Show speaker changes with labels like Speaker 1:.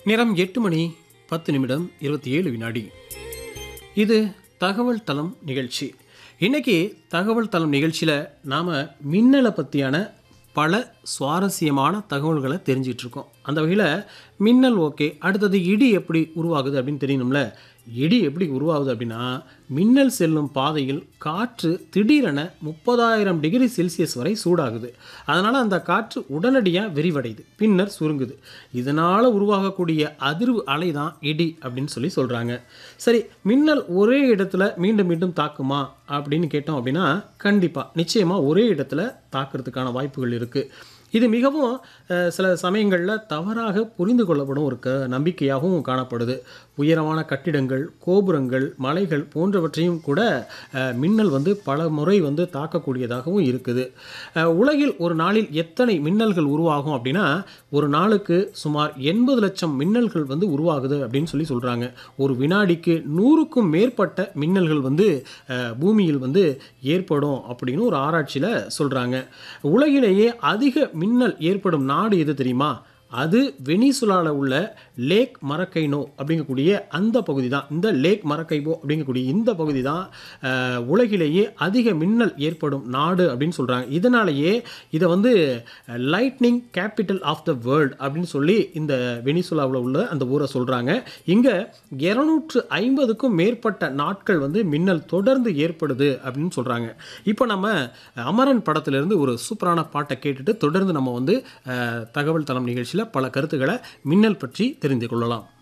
Speaker 1: நேரம் எட்டு மணி பத்து நிமிடம் இருபத்தி ஏழு வினாடி இது தகவல் தளம் நிகழ்ச்சி இன்னைக்கு தகவல் தளம் நிகழ்ச்சியில் நாம் மின்னலை பற்றியான பல சுவாரஸ்யமான தகவல்களை தெரிஞ்சிட்டு இருக்கோம் அந்த வகையில் மின்னல் ஓகே அடுத்தது இடி எப்படி உருவாகுது அப்படின்னு தெரியணும்ல இடி எப்படி உருவாகுது அப்படின்னா மின்னல் செல்லும் பாதையில் காற்று திடீரென முப்பதாயிரம் டிகிரி செல்சியஸ் வரை சூடாகுது அதனால் அந்த காற்று உடனடியாக விரிவடையுது பின்னர் சுருங்குது இதனால் உருவாகக்கூடிய அதிர்வு அலை தான் இடி அப்படின்னு சொல்லி சொல்கிறாங்க சரி மின்னல் ஒரே இடத்துல மீண்டும் மீண்டும் தாக்குமா அப்படின்னு கேட்டோம் அப்படின்னா கண்டிப்பாக நிச்சயமாக ஒரே இடத்துல தாக்குறதுக்கான வாய்ப்புகள் இருக்குது இது மிகவும் அஹ், சில சமயங்களில் தவறாக புரிந்து கொள்ளப்படும் ஒரு க நம்பிக்கையாகவும் காணப்படுது உயரமான கட்டிடங்கள் கோபுரங்கள் மலைகள் போன்றவற்றையும் கூட அஹ், மின்னல் வந்து பல முறை வந்து தாக்கக்கூடியதாகவும் இருக்குது அஹ், உலகில் ஒரு நாளில் எத்தனை மின்னல்கள் உருவாகும் அப்படின்னா ஒரு நாளுக்கு சுமார் எண்பது லட்சம் மின்னல்கள் வந்து உருவாகுது அப்படின்னு சொல்லி சொல்கிறாங்க ஒரு வினாடிக்கு நூறுக்கும் மேற்பட்ட மின்னல்கள் வந்து அஹ், பூமியில் வந்து ஏற்படும் அப்படின்னு ஒரு ஆராய்ச்சியில் சொல்கிறாங்க உலகிலேயே அதிக மின்னல் ஏற்படும் நாடு எது தெரியுமா அது வெனிசுலாவில் உள்ள லேக் மரக்கைனோ அப்படிங்கக்கூடிய அந்த பகுதி தான் இந்த லேக் மரக்கைபோ அப்படிங்கக்கூடிய இந்த பகுதி தான் அஹ், உலகிலேயே அதிக மின்னல் ஏற்படும் நாடு அப்படின்னு சொல்கிறாங்க இதனாலேயே இதை வந்து lightning capital of the world அப்படின்னு சொல்லி இந்த வெனிசுலாவில் உள்ள அந்த ஊரை சொல்கிறாங்க இங்கே இரநூற்று ஐம்பதுக்கும் மேற்பட்ட நாட்கள் வந்து மின்னல் தொடர்ந்து ஏற்படுது அப்படின்னு சொல்கிறாங்க இப்போ நம்ம அமரன் படத்திலிருந்து ஒரு சூப்பரான பாட்டை கேட்டுட்டு தொடர்ந்து நம்ம வந்து அஹ், தகவல் தளம் நிகழ்ச்சியில் பல கருத்துக்களை மின்னல் பற்றி தெரிந்து கொள்ளலாம்